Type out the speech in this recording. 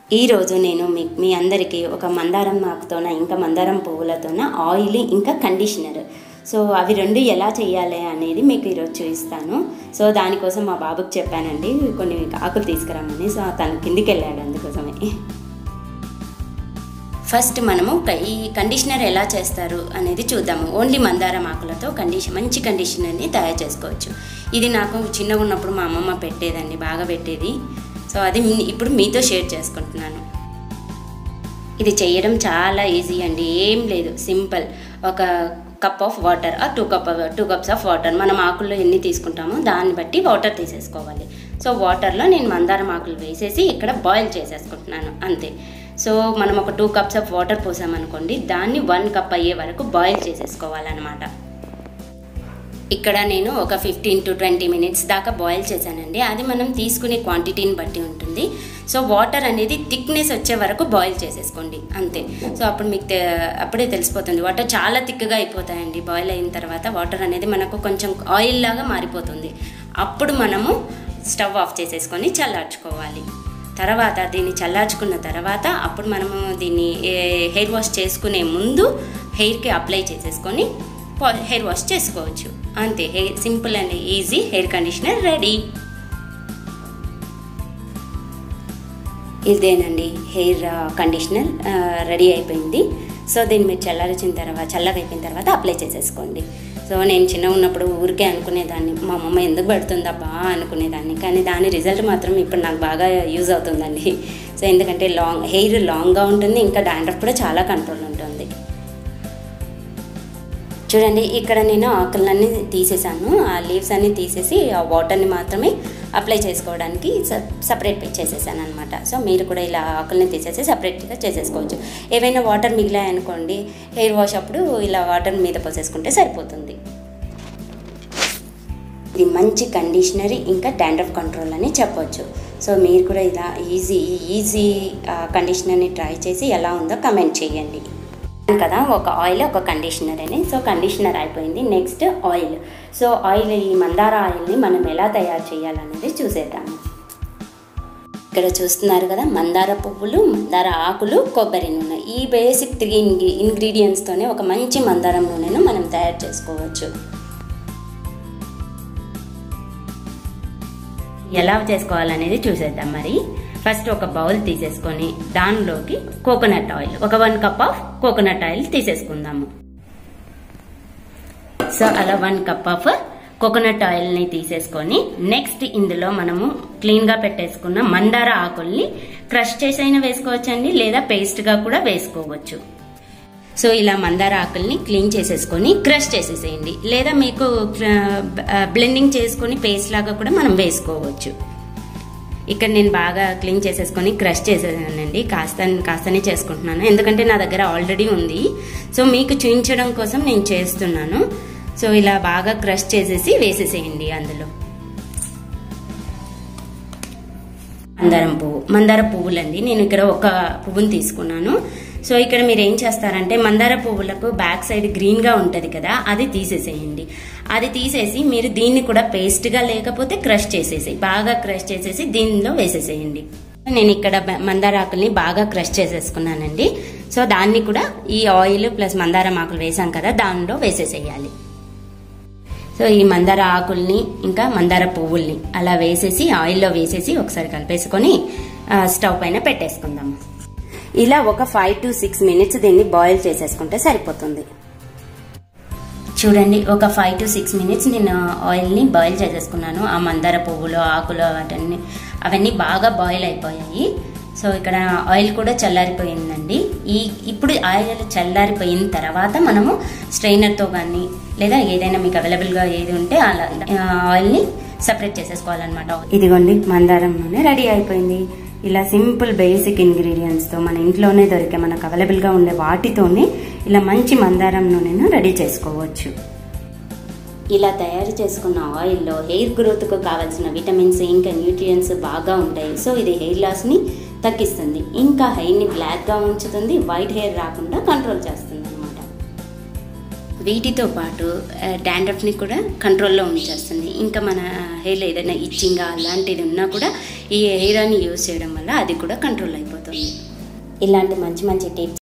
ఈరోజు నేను మీ మీ అందరికీ ఒక మందారం ఆకుతోన ఇంకా మందారం పువ్వులతోన ఆయిల్ ఇంకా కండిషనర్ సో అవి రెండు ఎలా చేయాలి అనేది మీకు ఈరోజు చూపిస్తాను సో దానికోసం మా బాబుకి చెప్పానండి కొన్ని ఆకులు తీసుకురమ్మని సో తను కిందికి వెళ్ళాడు అందుకోసమే ఫస్ట్ మనము క- ఈ కండిషనర్ ఎలా చేస్తారు అనేది చూద్దాము ఓన్లీ మందారం ఆకులతో కండిషన్ మంచి కండిషనర్ని తయారు చేసుకోవచ్చు ఇది నాకు చిన్నగా ఉన్నప్పుడు మా అమ్మమ్మ పెట్టేదండి బాగా పెట్టేది సో అది మీ- ఇప్పుడు మీతో షేర్ చేసుకుంటున్నాను ఇది చేయడం చాలా ఈజీ అండి ఏం లేదు సింపుల్ ఒక కప్ ఆఫ్ వాటర్ ఆ two cup two cups of water మనం ఆకుల్లో ఎన్ని తీసుకుంటామో దాన్ని బట్టి వాటర్ తీసేసుకోవాలి సో వాటర్లో నేను మందారం ఆకులు వేసేసి ఇక్కడ బాయిల్ చేసేసుకుంటున్నాను అంతే సో మనం ఒక టూ కప్స్ ఆఫ్ వాటర్ పోసామనుకోండి దాన్ని వన్ కప్ అయ్యే వరకు బాయిల్ చేసేసుకోవాలన్నమాట ఇక్కడ నేను ఒక ఫిఫ్టీన్ టు ట్వంటీ మినిట్స్ దాకా బాయిల్ చేశానండి అది మనం తీసుకునే క్వాంటిటీని బట్టి ఉంటుంది సో వాటర్ అనేది థిక్నెస్ వచ్చే వరకు బాయిల్ చేసేసుకోండి అంతే సో అప్పుడు మీకు తె- అప్పుడే తెలిసిపోతుంది వాటర్ చాలా థిక్గా అయిపోతాయండి బాయిల్ అయిన తర్వాత వాటర్ అనేది మనకు కొంచెం ఆయిల్ లాగా మారిపోతుంది అప్పుడు మనము స్టవ్ ఆఫ్ చేసేసుకొని చల్లార్చుకోవాలి తర్వాత దీన్ని చల్లార్చుకున్న తర్వాత అప్పుడు మనము దీన్ని ఏ- హెయిర్ వాష్ చేసుకునే ముందు హెయిర్కి అప్లై చేసేసుకొని పా- హెయిర్ వాష్ చేసుకోవచ్చు అంతే hair simple and easy hair conditioner ready ఇదేనండి హెయిర్ ఆ, కండిషనర్ ఆ, రెడీ అయిపోయింది సో దీన్ని మీరు చల్లారించిన తర్వాత చల్లగా అయిపోయిన తర్వాత అప్లై చేసేసుకోండి సో నేను చిన్న ఉన్నప్పుడు ఊరికే అనుకునేదాన్ని మా అమ్మమ్మ ఎందుకు పెడుతుందబ్బా అనుకునేదాన్ని కానీ దాని రిజల్ట్ మాత్రం ఇప్పుడు నాకు బాగా యూజ్ అవుతుందండి సో ఎందుకంటే లాంగ్ హెయిర్ లాంగ్గా ఉంటుంది ఇంకా డాండ్రఫ్ కూడా చాలా కంట్రోల్ ఉంటుంది చూడండి ఇక్కడ నేను ఆకులన్నీ తీసేసాను ఆ లీవ్స్ అన్ని తీసేసి ఆ వాటర్ని మాత్రమే అప్లై చేసుకోవడానికి సపరేట్ చేసేసాను అనమాట సో మీరు కూడా ఇలా ఆకుల్ని తీసేసి సపరేట్గా చేసేసుకోవచ్చు ఏవైనా వాటర్ మిగిలాయనుకోండి హెయిర్ వాష్ అప్పుడు ఇలా వాటర్ మీద పోసేసుకుంటే సరిపోతుంది ఇది మంచి కండిషనరీ ఇంకా డాండ్రఫ్ కంట్రోల్ అని చెప్పొచ్చు సో మీరు కూడా ఇలా ఈజీ ఈజీ కండిషనర్ని ట్రై చేసి ఎలా ఉందో కమెంట్ చేయండి కదా ఒక ఆయిల్ ఒక కండిషనర్ అని సో కండిషనర్ అయిపోయింది నెక్స్ట్ ఆయిల్ సో ఆయిల్ ఈ మందార ఆయిల్ని మనం ఎలా తయారు చేయాలనేది చూసేద్దాము ఇక్కడ చూస్తున్నారు కదా మందార పువ్వులు మందార ఆకులు కొబ్బరి నూనె ఈ బేసిక్ త్రీ ఇంగ్రీడియంట్స్తోనే ఒక మంచి మందారం నూనెను మనం తయారు చేసుకోవచ్చు ఎలా చేసుకోవాలనేది చూసేద్దాం మరి ఫస్ట్ ఒక బౌల్ తీసేసుకొని దానిలోకి కోకోనట్ ఆయిల్ ఒక one cup of coconut oil తీసేసుకుందాము సో అలా one cup of coconut oil ని తీసేసుకొని నెక్స్ట్ ఇందులో మనము క్లీన్ గా పెట్టేసుకున్న మందార ఆకుల్ని క్రష్ చేసైనా వేసుకోవచ్చండి లేదా పేస్ట్ గా కూడా వేసుకోవచ్చు సో ఇలా మందార ఆకుల్ని క్లీన్ చేసేసుకొని క్రష్ చేసేసేయండి లేదా మీకు బ్లెండింగ్ చేసుకొని పేస్ట్ లాగా కూడా మనం వేసుకోవచ్చు ఇక్కడ నేను బాగా క్లీన్ చేసేసుకొని క్రష్ చేసేసానండి కాస్త కాస్తనే చేసుకుంటున్నాను ఎందుకంటే నా దగ్గర ఆల్రెడీ ఉంది సో మీకు చూపించడం కోసం నేను చేస్తున్నాను సో ఇలా బాగా క్రష్ చేసేసి వేసేసేయండి అందులో మందారం పువ్వు మందార పువ్వులండి నేను ఇక్కడ ఒక పువ్వుని తీసుకున్నాను సో ఇక్కడ మీరు ఏం చేస్తారంటే మందార పువ్వులకు బ్యాక్ సైడ్ గ్రీన్ గా ఉంటది కదా అది తీసేసేయండి అది తీసేసి మీరు దీన్ని కూడా పేస్ట్ గా లేకపోతే క్రష్ చేసేసి బాగా క్రష్ చేసేసి దీనిలో వేసేసేయండి నేను ఇక్కడ బ- మందార ఆకుల్ని బాగా క్రష్ చేసేసుకున్నానండి సో దాన్ని కూడా ఈ ఆయిల్ ప్లస్ మందారం ఆకులు వేసాం కదా దానిలో వేసేసేయాలి సో ఈ మందార ఆకుల్ని ఇంకా మందార పువ్వుల్ని అలా వేసేసి ఆయిల్లో వేసేసి ఒకసారి కలిపేసుకొని ఆ, స్టవ్ పైన పెట్టేసుకుందాము ఇలా ఒక ఫైవ్ టు సిక్స్ మినిట్స్ దీన్ని బాయిల్ చేసేసుకుంటే సరిపోతుంది చూడండి ఒక ఫైవ్ టు సిక్స్ మినిట్స్ నేను ఆయిల్ని బాయిల్ చేసేసుకున్నాను ఆ మందార పువ్వులు ఆకులు వాటన్ని అవన్నీ బాగా బాయిల్ అయిపోయాయి సో ఇక్కడ ఆయిల్ కూడా చల్లారిపోయిందండి ఈ ఇప్పుడు ఆయిల్ చల్లారిపోయిన తర్వాత మనము స్ట్రైనర్తో కానీ లేదా ఏదైనా మీకు అవైలబుల్గా ఏది ఉంటే అలా ఆ, ఆయిల్ని సపరేట్ చేసేసుకోవాలన్నమాట ఇదిగోండి మందారం నూనె రెడీ అయిపోయింది ఇలా సింపుల్ బేసిక్ ఇంగ్రీడియంట్స్తో మన ఇంట్లోనే దొరికే మనకు అవైలబుల్గా ఉండే వాటితోనే ఇలా మంచి మందారం నూనెను రెడీ చేసుకోవచ్చు ఇలా తయారు చేసుకున్న ఆయిల్లో హెయిర్ గ్రోత్కు కావాల్సిన విటమిన్స్ ఇంకా న్యూట్రియంట్స్ బాగా ఉంటాయి సో ఇది హెయిర్ లాస్ని తగ్గిస్తుంది ఇంకా హెయిర్ని బ్లాక్గా ఉంచుతుంది వైట్ హెయిర్ రాకుండా కంట్రోల్ చేస్తుంది అనమాట వీటితో పాటు డాండ్రఫ్ని కూడా కంట్రోల్లో ఉంచేస్తుంది ఇంకా మన హెయిర్లో ఏదైనా ఇచ్చింగ్ అలాంటిది ఉన్నా కూడా ఈ హెయిర్ అని యూజ్ చేయడం వల్ల అది కూడా కంట్రోల్ అయిపోతుంది అయిపోతుంది ఇలాంటి మంచి మంచి టిప్స్